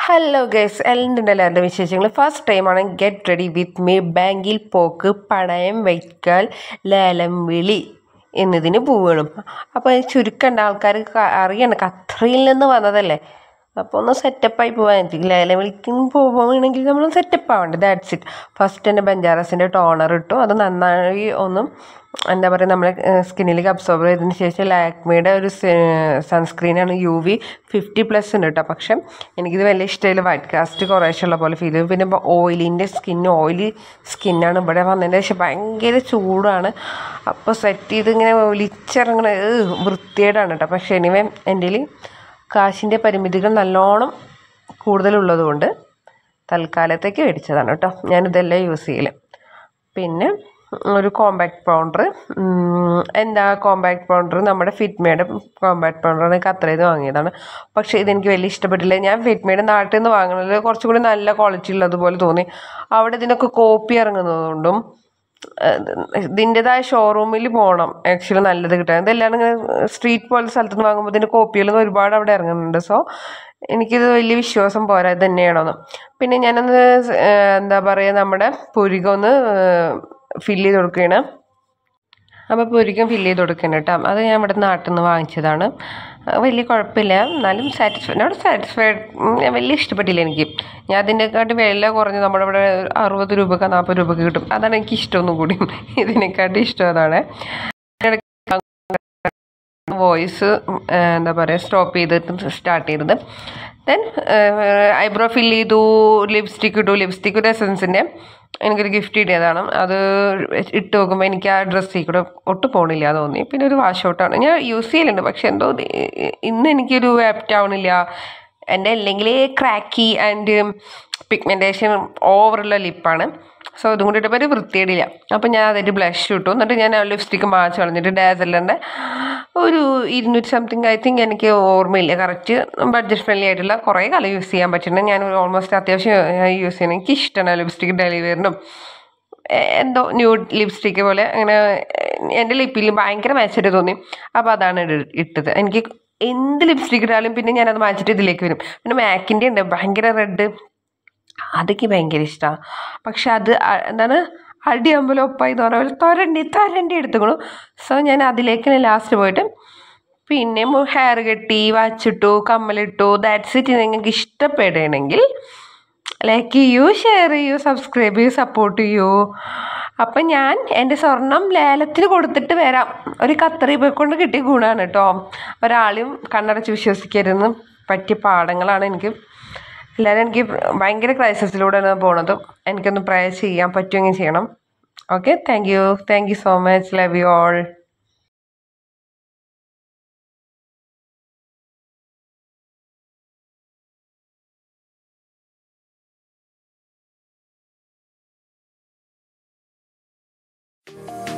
hello guys എന്തുണ്ട് എല്ലാവരുടെ വിശേഷങ്ങൾ ഫസ്റ്റ് ടൈമാണ് ഗെറ്റ് റെഡി വിത്ത് മീ ബാങ്കിൽ പോക്ക് പണയം വയ്ക്കൽ ലേലം വിളി എന്നതിന് പോവുകയാണ് അപ്പോൾ ചുരുക്കണ്ട ആൾക്കാർ അറിയണം ഖത്തറിൽ നിന്ന് വന്നതല്ലേ അപ്പോൾ ഒന്ന് സെറ്റപ്പായി പോകാൻ ലേലം വിളിക്കും പോവുകയാണെങ്കിൽ നമ്മൾ സെറ്റപ്പ് ആവണ്ടേ ദാറ്റ്സ് ഇറ്റ് ഫസ്റ്റ് എൻ്റെ ബെഞ്ചാറസിൻ്റെ ടോണർ ഇട്ടു അത് നന്നായി ഒന്ന് എന്താ പറയുക നമ്മുടെ സ്കിന്നിലേക്ക് അബ്സോർബ് ചെയ്തതിന് ശേഷം ലാക്മിയുടെ ഒരു സൺസ്ക്രീനാണ് യു വി ഫിഫ്റ്റി പ്ലസ് ഉണ്ട് കേട്ടോ പക്ഷെ എനിക്കിത് വലിയ ഇഷ്ടമില്ല വൈറ്റ് കാസ്റ്റ് കുറേശ്ശെ ഉള്ള പോലെ ഫീൽ ചെയ്തു പിന്നെ ഓയിലിൻ്റെ സ്കിൻ ഓയിലി സ്കിന്നാണ് ഇവിടെ വന്നതിന് ശേഷം ഭയങ്കര ചൂടാണ് അപ്പോൾ സെറ്റ് ചെയ്ത് ഇങ്ങനെ ഒലിച്ചിറങ്ങണ വൃത്തികേടാണ് കേട്ടോ പക്ഷേ എനിവേ എൻ്റെ കാശിൻ്റെ പരിമിതികൾ നല്ലോണം കൂടുതലുള്ളതുകൊണ്ട് തൽക്കാലത്തേക്ക് മേടിച്ചതാണ് കേട്ടോ ഞാനിതെല്ലാം യൂസ് ചെയ്യൽ പിന്നെ ഒരു കോമ്പാക്ട് പൗഡർ എന്താ കോമ്പാക്ട് പൗഡർ നമ്മുടെ ഫിറ്റ്മയുടെ കോമ്പാക്ട് പൗഡറാണ് ഖത്തറയിൽ നിന്ന് വാങ്ങിയതാണ് പക്ഷേ ഇതെനിക്ക് വലിയ ഇഷ്ടപ്പെട്ടില്ല ഞാൻ ഫിറ്റ്മയുടെ നാട്ടിൽ നിന്ന് വാങ്ങുന്നത് കുറച്ചും കൂടി നല്ല ക്വാളിറ്റി ഉള്ളതുപോലെ തോന്നി അവിടെ ഇതിനൊക്കെ കോപ്പി ഇറങ്ങുന്നതുകൊണ്ടും ഇതിൻ്റെതായ ഷോറൂമിൽ പോകണം ആക്ച്വലി നല്ലത് കിട്ടാൻ ഇതെല്ലാം ഇങ്ങനെ സ്ട്രീറ്റ് പോലത്തെ സ്ഥലത്ത് നിന്ന് വാങ്ങുമ്പോൾ ഇതിൻ്റെ കോപ്പികളൊന്നും ഒരുപാട് അവിടെ ഇറങ്ങുന്നുണ്ട് സോ എനിക്കിത് വലിയ വിശ്വാസം പോരാ ഇത് തന്നെയാണോന്ന് പിന്നെ ഞാനൊന്ന് എന്താ പറയുക നമ്മുടെ പുരികം ഒന്ന് ഫില്ല് ചെയ്ത് കൊടുക്കുകയാണ് അപ്പോൾ പുരികം ഫില്ല് ചെയ്ത് കൊടുക്കണം കേട്ടോ അത് ഞാൻ ഇവിടെ നാട്ടിൽ നിന്ന് വാങ്ങിച്ചതാണ് വലിയ കുഴപ്പമില്ല എന്നാലും സാറ്റിസ്ഫൈ നോട്ട് സാറ്റിസ്ഫൈഡ് വലിയ ഇഷ്ടപ്പെട്ടില്ല എനിക്ക് ഞാൻ അതിനെക്കാട്ടി വില കുറഞ്ഞ് നമ്മുടെ ഇവിടെ അറുപത് രൂപക്ക് നാൽപ്പത് രൂപക്ക് കിട്ടും അതാണ് എനിക്ക് ഇഷ്ടമൊന്നും കൂടി ഇതിനെക്കാട്ടി ഇഷ്ടം അതാണ് വോയിസ് എന്താ പറയുക സ്റ്റോപ്പ് ചെയ്തിട്ട് സ്റ്റാർട്ട് ചെയ്തത് ദെൻ ഐബ്രോ ഫിൽ ചെയ്തു ലിപ്സ്റ്റിക്ക് ഇട്ടു ലിപ്സ്റ്റിക്ക് ഒരു എസൻസിൻ്റെ എനിക്കൊരു ഗിഫ്റ്റ് കിട്ടിയതാണ് അത് ഇട്ട് നോക്കുമ്പോൾ എനിക്ക് ആ ഡ്രസ്സിൽ കൂടെ ഒട്ടും പോകണില്ല തോന്നി പിന്നെ ഒരു വാഷ് ഔട്ടാണ് ഞാൻ യൂസ് ചെയ്യലുണ്ട് പക്ഷെ എന്തോ ഇന്ന് എനിക്കൊരു ആപ്റ്റ് ആവണില്ല എൻ്റെ അല്ലെങ്കിൽ ക്രാക്കി ആൻഡ് പിഗ്മെൻറ്റേഷൻ ഓവറുള്ള ലിപ്പാണ് സോ ഇതും കൂടി ഇട്ടപ്പോൾ ഒരു വൃത്തിയേടില്ല അപ്പോൾ ഞാൻ അതായിട്ട് ബ്ലഷ് ഇട്ടു എന്നിട്ട് ഞാൻ ലിപ്സ്റ്റിക്ക് മാച്ച് കളഞ്ഞിട്ട് ഡാസലറിൻ്റെ ഒരു ഇരുന്നൂറ്റി സംതിങ് ഐ തിങ്ക് എനിക്ക് ഓർമ്മയില്ല കറക്റ്റ് ബഡ്ജറ്റ് ഫ്രണ്ട്ലി ആയിട്ടുള്ള കുറേ കാലം യൂസ് ചെയ്യാൻ പറ്റുന്നുണ്ട് ഞാൻ ഓൾമോസ്റ്റ് അത്യാവശ്യം യൂസ് ചെയ്യുന്നത് എനിക്ക് ഇഷ്ടമാണ് ലിപ്സ്റ്റിക്ക് ഡെലിവറിനും എന്തോ ന്യൂ ലിപ്സ്റ്റിക്ക് പോലെ അങ്ങനെ എൻ്റെ ലിപ്പിൽ ഭയങ്കര മാച്ചായിട്ട് തോന്നി അപ്പോൾ അതാണ് ഇട്ടത് എനിക്ക് എന്ത് ലിപ്സ്റ്റിക് ഇട്ടാലും പിന്നെ ഞാനത് മാച്ചിട്ട് ഇതിലേക്ക് വരും പിന്നെ മാക്കിൻ്റെ ഉണ്ട് ഭയങ്കര റെഡ് അതൊക്കെ ഭയങ്കര ഇഷ്ടമാണ് പക്ഷെ അത് എന്താണ് അടിയാകുമ്പോൾ ഒപ്പായി എന്ന് പറഞ്ഞ പോലെ തൊരണ്ടി തൊരണ്ടി എടുത്തുക്കണു സോ ഞാൻ അതിലേക്ക് ലാസ്റ്റ് പോയിട്ട് പിന്നെ ഹെയർ കെട്ടി വാച്ചിട്ടു കമ്മലിട്ടു ദാറ്റ്സ് ഇറ്റ് നിങ്ങൾക്ക് ഇഷ്ടപ്പെടുകയാണെങ്കിൽ ലൈക്ക് ചെയ്യൂ ഷെയർ ചെയ്യൂ സബ്സ്ക്രൈബ് ചെയ്യൂ സപ്പോർട്ട് ചെയ്യൂ അപ്പം ഞാൻ എൻ്റെ സ്വർണം ലേലത്തിന് കൊടുത്തിട്ട് വരാം ഒരു കത്തറി കൊണ്ട് കിട്ടിയ ഗുണമാണ് കേട്ടോ ഒരാളും കണ്ണടച്ച് വിശ്വസിക്കരുതെന്ന് പറ്റിയ പാഠങ്ങളാണ് എനിക്ക് എല്ലാവരും എനിക്ക് ഭയങ്കര ക്രൈസിസിലൂടെയാണ് പോണത് എനിക്കൊന്ന് പ്രേ ചെയ്യാൻ പറ്റുമെങ്കിൽ ചെയ്യണം okay thank you thank you so much love you all you